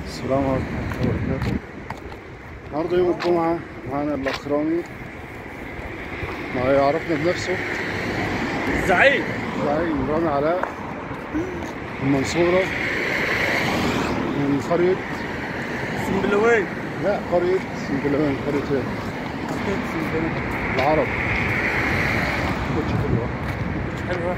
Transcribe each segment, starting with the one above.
السلام عليكم ورحمة الله وبركاته النهارده يوم الجمعة معانا الأخ رامي ما يعرفنا بنفسه الزعيم زعيم رامي علاء من المنصورة من قرية سنبلوي لا قرية سنبلوين قرية ايه؟ العرب كنتش حلوة حلوة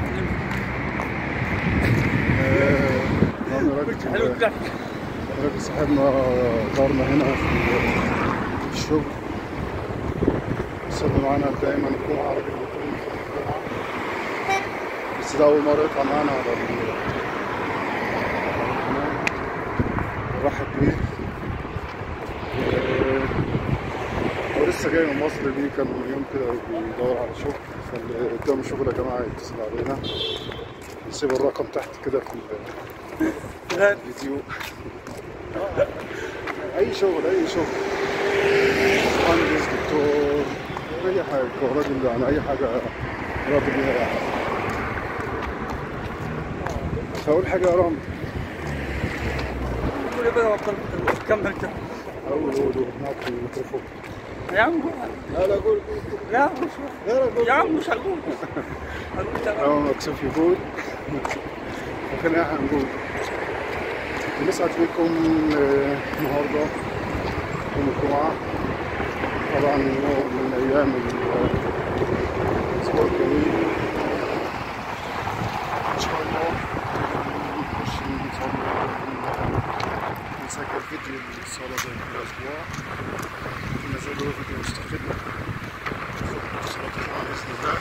آه، رامي راجل حلو الضحك راجل صاحبنا زارنا هنا في الشغل صرنا معانا دايما الجمعة راجل بيكون في الجمعة بس ده أول مرة يطلع معانا على ال- على القناة نرحب بيه و- هو لسه جاي من مصر دي كان من يوم كده بيدور على شغل فاللي قدامه شغل يا جماعة يتصل علينا نسيب الرقم تحت كده في ال- الفيديو اي شغل اي شغل مهندس دكتور اي حاجه هو راجل يعني اي حاجه راضي بيها يعني فاول حاجه يا رامي قول بقى وقت كمل كمل اول قول معك الميكروفون يا عم قول. لا لا قول يا عم مش لا لا قول يا عم مش هقول هقول تمام هو مكسوف يقول وخلينا احنا نقول بنسعد فيكم آه، النهارده يوم الجمعة طبعا يوم من أيام ال- الأسبوع الجميل إن شاء الله نخش نصلي نسجل فيديو للصلاة زي كل أسبوع ننزل له فيديو مستقل في صلاة الجمعة بإذن الله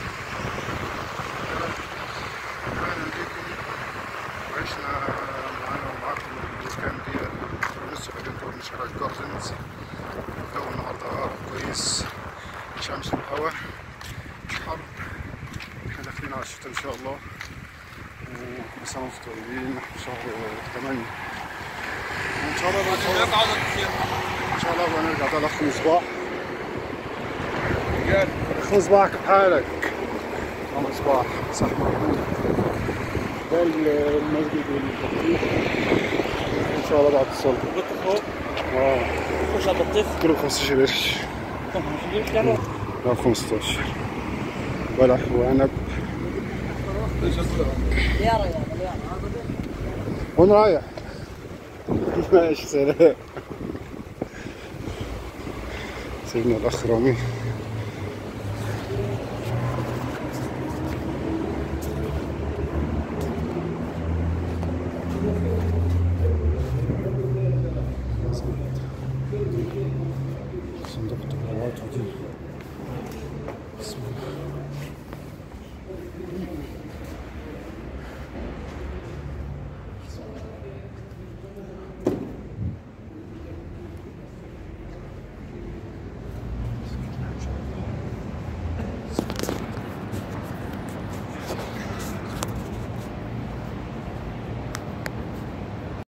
اهلا بيكم عشنا معانا ومعاكم الكام دقيقة لسه في جنب من شارع جاردنز الجو النهاردة كويس شمس وهواء مش حر احنا داخلين على الشتاء ان شاء الله وكل سنة وانتم طيبين في شهر 8 ان شاء الله بقى إن شاء الله- ان شاء الله بقى نرجع ده الاخ مصباح اخ مصباح كيف حالك؟ يا مصباح صح محمود ده المسجد والبطيخ ان شاء الله بعد الصلاة قلت فوق اه خش على البطيخ كله 15 قرش طب مش جيب كده لا 15 بلح وعنب يا ريال وين رايح؟ ماشي سلام سيدنا الاخ رامي صندوق الطلبات ودي بسم الله